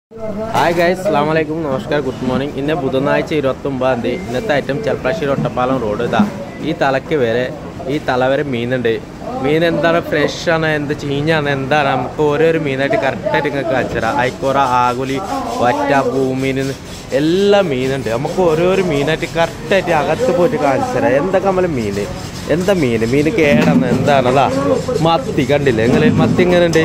Hi guys അസ്സാം വലൈക്കും നമസ്കാരം ഗുഡ് മോർണിംഗ് ഇന്ന് ബുധനാഴ്ച ഇരുപത്തൊമ്പതാം തീയതി ഇന്നത്തെ ഐറ്റം ചെൽപ്പാശ്ശേരി ഒട്ടപ്പാലം റോഡ് ഇതാ ഈ തലയ്ക്ക് വരെ ഈ തല വരെ മീനുണ്ട് മീൻ എന്താണ് ഫ്രഷ് ആണ് എന്ത് ചീഞ്ഞാണ് എന്താണ് നമുക്ക് ഓരോരോ മീനായിട്ട് കറക്റ്റായിട്ട് നിങ്ങൾക്ക് കാണിച്ചുതരാം ഐക്കോറ ആകുലി വറ്റ പൂമീൻ എല്ലാ മീനുണ്ട് നമുക്ക് ഓരോരോ മീനായിട്ട് കറക്റ്റായിട്ട് അകത്ത് പോയിട്ട് കാണിച്ചു തരാം എന്തൊക്കെ നമ്മൾ മീൻ എന്താ മീൻ മീൻ കേടാണ് എന്താണ് അതാ മത്തി കണ്ടില്ലേ നിങ്ങൾ മത്തി എങ്ങനെ ഉണ്ട്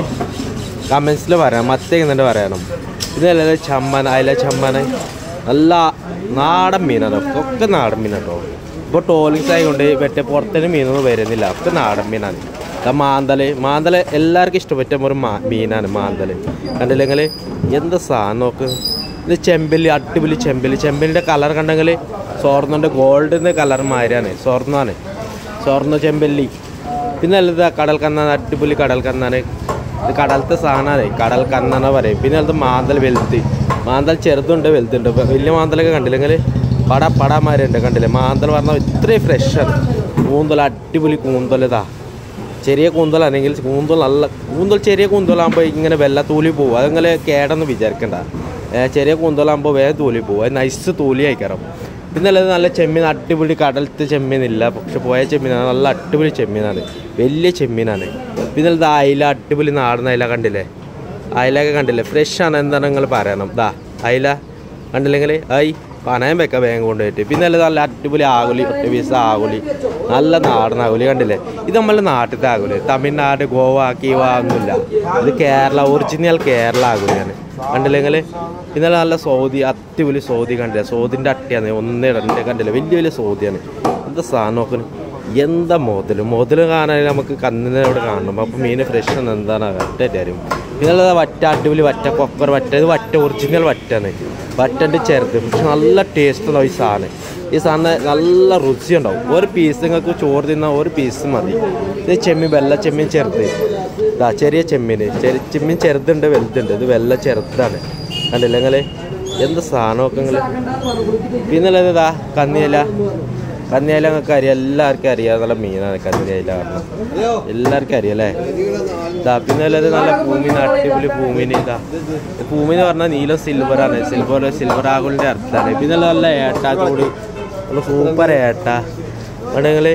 കമൻസിൽ പറയാം മത്തി എങ്ങനെ പറയണം ഇതല്ലേ ചമ്മൻ അയില ചമ്മൻ നല്ല നാടൻ മീനാണ് ഒക്കെ നാടൻ മീനാട്ടോ ഇപ്പോൾ ടോളിങ്സ് ആയതുകൊണ്ട് മറ്റേ പുറത്തേന് മീനൊന്നും വരുന്നില്ല ഒക്കെ നാടൻ മീനാണ് ഇതാ മാന്തല് മാന്തല് എല്ലാവർക്കും ഇഷ്ടപ്പെട്ട ഒരു മാ മീനാണ് മാന്തല് കണ്ടില്ലെങ്കിൽ എന്ത് സാധനം നോക്ക് ഇത് ചെമ്പല്ലി അടിപൊളി ചെമ്പല്ലി ചെമ്പല്ലിൻ്റെ കളർ കണ്ടെങ്കിൽ സ്വർണ്ണൻ്റെ ഗോൾഡിൻ്റെ കളർ മാതിരിയാണ് സ്വർണ്ണമാണ് സ്വർണ്ണ ചെമ്പല്ലി പിന്നെ അല്ലത് കടൽ കന്നാണ് അടിപൊളി കടൽ കന്നാണ് ഇത് കടലത്തെ സാധനമാണ് കടൽ കന്നാണ് പറയും പിന്നെ അത് മാന്തൽ വലുത് മാന്തൽ ചെറുതുണ്ട് വലുതുണ്ട് ഇപ്പൊ വലിയ മാന്തലൊക്കെ കണ്ടില്ലെങ്കിൽ പട പടമാരുണ്ട് കണ്ടില്ലേ മാന്തൽ പറഞ്ഞാൽ ഇത്രയും ഫ്രഷാണ് കൂന്തൽ അടിപൊളി കൂന്തൽ ഇതാ ചെറിയ കൂന്തലാണെങ്കിൽ കൂന്തൽ നല്ല കൂന്തൽ ചെറിയ കൂന്തലാകുമ്പോൾ ഇങ്ങനെ വെള്ള തൂലി പോകും അതങ്ങനെ കേടെന്ന് വിചാരിക്കണ്ട ഏ, ചെറിയ കൂന്തലാകുമ്പോൾ വേഗം തൂലി പോകും അത് നൈസ് തൂലി ആയിക്കറം പിന്നെ അല്ലാതെ നല്ല ചെമ്മീൻ അടിപൊളി കടലത്തെ ചെമ്മീനില്ല പക്ഷെ പോയ ചെമ്മീനാണ് നല്ല അടിപൊളി ചെമ്മീനാണ് വലിയ ചെമ്മീനാണ് പിന്നെ അത് അയില അടിപൊളി നാടൻ അയില കണ്ടില്ലേ അയിലൊക്കെ കണ്ടില്ലേ ഫ്രഷ് ആണ് എന്താണ് നിങ്ങൾ പറയണം ദാ അയില കണ്ടില്ലെങ്കിൽ ഐ പണയം വെക്കാം വേഗം കൊണ്ടുപോയിട്ട് പിന്നെ അല്ല നല്ല അടിപൊളി ആകുലി ഒറ്റ പീസ് ആകുലി നല്ല നാടൻ ആകുലി കണ്ടില്ലേ ഇത് നമ്മളുടെ നാട്ടിലത്തെ ആകുലി തമിഴ്നാട് ഗോവ കീവ ഒന്നുമില്ല ഇത് കേരള ഒറിജിനൽ കേരള ആകുലിയാണ് കണ്ടില്ലെങ്കിൽ പിന്നെ നല്ല സൗദി അടിപൊളി സൗദി കണ്ടില്ലേ സൗദിൻ്റെ അട്ടിയാണ് ഒന്ന് രണ്ട് കണ്ടില്ലേ വലിയ വലിയ സൗദിയാണ് എന്താ സാധനം നോക്കണം എന്താ മുതൽ മുതൽ കാണാൻ നമുക്ക് കണ്ണിനെ അവിടെ കാണണം അപ്പം മീൻ ഫ്രഷ് എന്താണ് കറക്റ്റായിട്ട് അറിയും പിന്നെ ഉള്ളത് വറ്റ അടിപൊളി വറ്റ കൊക്കർ വറ്റ ഇത് വറ്റ ഒറിജിനൽ വറ്റാണ് വറ്റൻ്റെ ചെറുത് പക്ഷെ നല്ല ടേസ്റ്റ് ഉണ്ടാവും ഈ സാധനം ഈ സാധനം നല്ല രുചി ഉണ്ടാവും ഒരു പീസ് നിങ്ങൾക്ക് ചോറ് തിന്നാൽ ഒരു പീസ് മതി ഇത് ചെമ്മീൻ വെള്ള ചെമ്മീൻ ചെറുത് ഇതാ ചെറിയ ചെമ്മീൻ ചെറിയ ചെമ്മീൻ ചെറുതുണ്ട് വലുതുണ്ട് ഇത് വെള്ള ചെറുതാണ് കണ്ടില്ലേ നിങ്ങൾ എന്ത് സാധനമൊക്കെ നിങ്ങൾ പിന്നെ ഉള്ളത് ഇതാ കന്നിയില കന്നിയില നിങ്ങൾക്ക് അറിയാം എല്ലാവർക്കും അറിയാം നല്ല മീനാണ് കന്നിയില കാരണം എല്ലാവർക്കും അറിയാം അല്ലേ ഇതാ പിന്നെ ഉള്ളത് നല്ല പൂമീൻ അടിപൊളി പൂമീൻ ഇതാ പൂമീൻ പറഞ്ഞാൽ നീലം സിൽവറാണ് സിൽവർ സിൽവർ ആകുലിൻ്റെ അർത്ഥമാണ് പിന്നെ ഉള്ളത് നല്ല ഏട്ട ചൂട് നല്ല സൂപ്പർ ഏട്ട നിങ്ങൾ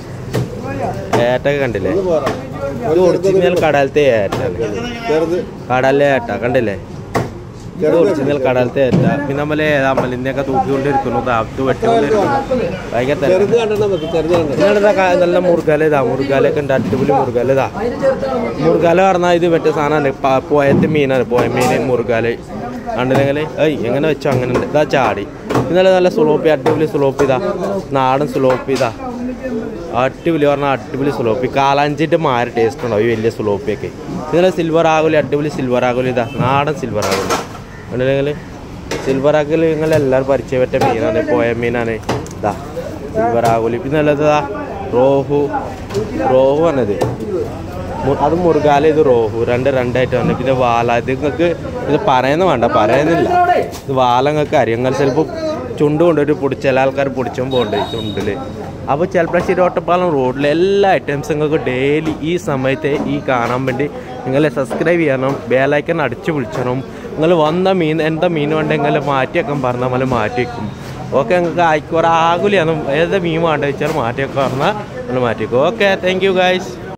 ഏട്ടൊക്കെ കണ്ടില്ലേ ഇത് ഒറിജിനൽ കടലത്തെ ഏട്ടാണ് കടലിലെ ഏട്ട കണ്ടില്ലേ ഇത് ഒറിജിനൽ കടലത്തെ ഏട്ട പിന്നെ നമ്മൾ അമലിനെയൊക്കെ തൂക്കിക്കൊണ്ടിരിക്കുന്നു താത്ത് വെട്ടിക്കൊണ്ടിരിക്കുന്നു ഭയങ്കര തിരക്ക്. നിങ്ങളിതാ ക- നല്ല മുറുകാല ഇതാ മുറുകാലൊക്കെ ഉണ്ട് അടിപൊളി മുറുകാല ഇതാ മുറുകാല പറഞ്ഞാൽ ഇത് മറ്റേ സാധനമാണ് പ- പോയത്തെ മീനാണ് പോയ മീൻ മുറുകാല് കണ്ടില്ലെങ്കിൽ ഏയ് എങ്ങനെ വെച്ചോ അങ്ങനെ ഉണ്ട് ഇതാ ചാടി ഇന്നലെ നല്ല സുലോപ്പി അടിപൊളി സുലോപ്പി ഇതാ നാടൻ സുലോപ്പി ഇതാ അടിപൊളി പറഞ്ഞാൽ അടിപൊളി സുലോപ്പി കാലാഞ്ചിൻ്റെ മാറി ടേസ്റ്റ് ഉണ്ടാവും ഈ വലിയ സുലോപ്പിയൊക്കെ ഇന്നലെ സിൽവർ ആകുലി അടിപൊളി സിൽവർ ആകുലി ഇതാ നാടൻ സിൽവർ ആകുലി കണ്ടില്ലെങ്കിൽ സിൽവർ ആകുലി നിങ്ങൾ എല്ലാവരും പരിചയപ്പെട്ട മീനാണ് പോയ മീനാണ് ഇതാ സിൽവർ ആകുലി പിന്നെ ഉള്ളത് ഇതാ റോഹു റോഹു ആണത് മു- അത് മുറുകാല ഇത് റോഹു രണ്ട് രണ്ടായിട്ട് വന്നു പിന്നെ വാല ഇത് നിങ്ങൾക്ക് ഇത് പറയുന്ന വേണ്ട പറയുന്നില്ല ഇത് വാല നിങ്ങൾക്ക് അറിയാം നിങ്ങൾ ചിലപ്പോൾ ചുണ്ട് കൊണ്ടൊരു പൊടി ചില ആൾക്കാർ പൊടിച്ചും പോകണ്ടേ ചുണ്ടിൽ അപ്പോൾ ചെലപ്പശ്ശേരി ഒട്ടപ്പാലം റോഡിലെ എല്ലാ ഐറ്റംസും നിങ്ങൾക്ക് ഡെയിലി ഈ സമയത്ത് ഈ കാണാൻ വേണ്ടി നിങ്ങൾ സബ്സ്ക്രൈബ് ചെയ്യണം ബേലൈക്കൻ അടിച്ചു വിളിച്ചണം നിങ്ങൾ വന്ന മീൻ എന്താ മീൻ വേണ്ടെങ്കിൽ മാറ്റിയൊക്കെ പറഞ്ഞാൽ നമ്മൾ മാറ്റി വെക്കും ഓക്കെ നിങ്ങൾക്ക് ആയിക്കോട്ടെ ആകുലിയാണ് ഏത് മീൻ വേണ്ട വെച്ചാൽ മാറ്റിയൊക്കെ പറഞ്ഞാൽ നമ്മൾ മാറ്റി വെക്കും ഓക്കെ താങ്ക് യു ഗൈസ്